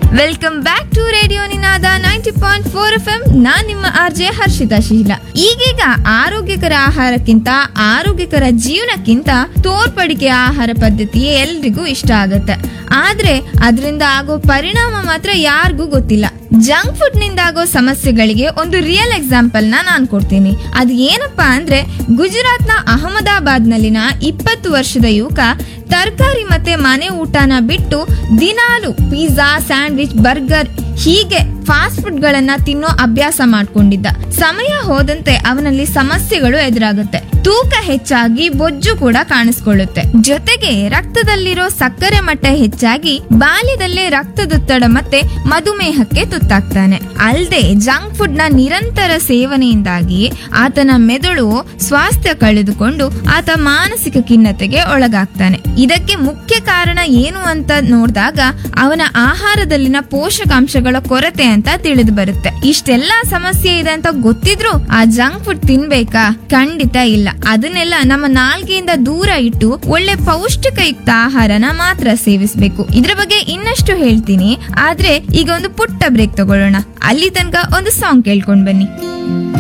welcome back to radio Ninaada ninety point four F M ನಾನ್ ನಿಮ್ಮ R J Harshita ಶೀಲ ಈಗೀಗ ಆರೋಗ್ಯಕರ ಆಹಾರಕ್ಕಿಂತ ಆರೋಗ್ಯಕರ ಜೀವನಕ್ಕಿಂತ ತೋರ್ಪಡಿಕೆ ಆಹಾರ ಪದ್ಧತಿ ಎಲ್ರಿಗೂ ಇಷ್ಟ ಆಗತ್ತೆ ಆದ್ರೆ ಅದರಿಂದ ಆಗೋ ಪರಿಣಾಮ ಮಾತ್ರ ಯಾರಿಗೂ ಗೊತ್ತಿಲ್ಲ ಜಂಕ್ ಫುಡ್ ನಿಂದ ಆಗೋ ಸಮಸ್ಯೆಗಳಿಗೆ ಒಂದು ರಿಯಲ್ ಎಕ್ಸಾಂಪಲ್ ನ ನಾನ್ ಕೊಡ್ತೀನಿ ಅದು ಏನಪ್ಪಾ ಅಂದ್ರೆ ಗುಜರಾತ್ನ ಅಹಮದಾಬಾದ್ ನಲ್ಲಿನ ಇಪ್ಪತ್ತು ವರ್ಷದ ಯುವಕ ತರಕಾರಿ ಮತ್ತೆ ಮನೆ ಊಟನ ಬಿಟ್ಟು ದಿನಾಲು ಪಿಜ್ಜಾ ಸ್ಯಾಂಡ್ವಿಚ್ ಬರ್ಗರ್ ಹೀಗೆ ಫಾಸ್ಟ್ ಫುಡ್ ಗಳನ್ನ ತಿನ್ನೋ ಅಭ್ಯಾಸ ಮಾಡ್ಕೊಂಡಿದ್ದ ಸಮಯ ಹೋದಂತೆ ಅವನಲ್ಲಿ ಸಮಸ್ಯೆಗಳು ಎದುರಾಗುತ್ತೆ ತೂಕ ಹೆಚ್ಚಾಗಿ ಬೊಜ್ಜು ಕೂಡ ಕಾಣಿಸ್ಕೊಳ್ಳುತ್ತೆ ಜೊತೆಗೆ ರಕ್ತದಲ್ಲಿರೋ ಸಕ್ಕರೆ ಮಟ್ಟ ಹೆಚ್ಚಾಗಿ ಬಾಲ್ಯದಲ್ಲೇ ರಕ್ತದೊತ್ತಡ ಮತ್ತೆ ಮಧುಮೇಹಕ್ಕೆ ತುತ್ತಾಗ್ತಾನೆ ಅಲ್ಲದೆ ಜಂಕ್ ಫುಡ್ ನ ನಿರಂತರ ಸೇವನೆಯಿಂದಾಗಿ ಆತನ ಮೆದುಳು ಸ್ವಾಸ್ಥ್ಯ ಕಳೆದುಕೊಂಡು ಆತ ಮಾನಸಿಕ ಖಿನ್ನತೆಗೆ ಒಳಗಾಗ್ತಾನೆ ಇದಕ್ಕೆ ಮುಖ್ಯ ಕಾರಣ ಏನು ಅಂತ ನೋಡಿದಾಗ ಅವನ ಆಹಾರದಲ್ಲಿನ ಪೋಷಕಾಂಶಗಳ ಕೊರತೆ ಅಂತ ತಿಳಿದು ಬರುತ್ತೆ ಇಷ್ಟೆಲ್ಲಾ ಸಮಸ್ಯೆ ಇದೆ ಅಂತ ಗೊತ್ತಿದ್ರು ಆ ಜಂಕ್ ಫುಡ್ ತಿನ್ಬೇಕಾ ಖಂಡಿತ ಇಲ್ಲ ಅದನ್ನೆಲ್ಲ ನಮ್ಮ ನಾಲ್ಗೆಯಿಂದ ದೂರ ಇಟ್ಟು ಒಳ್ಳೆ ಪೌಷ್ಟಿಕಯುಕ್ತ ಆಹಾರನ ಮಾತ್ರ ಸೇವಿಸಬೇಕು ಇದ್ರ ಬಗ್ಗೆ ಇನ್ನಷ್ಟು ಹೇಳ್ತೀನಿ ಆದ್ರೆ ಈಗ ಒಂದು ಪುಟ್ಟ ಬ್ರೇಕ್ ತಗೊಳ್ಳೋಣ ಅಲ್ಲಿ ತನಕ ಒಂದು ಸಾಂಗ್ ಕೇಳ್ಕೊಂಡ್ ಬನ್ನಿ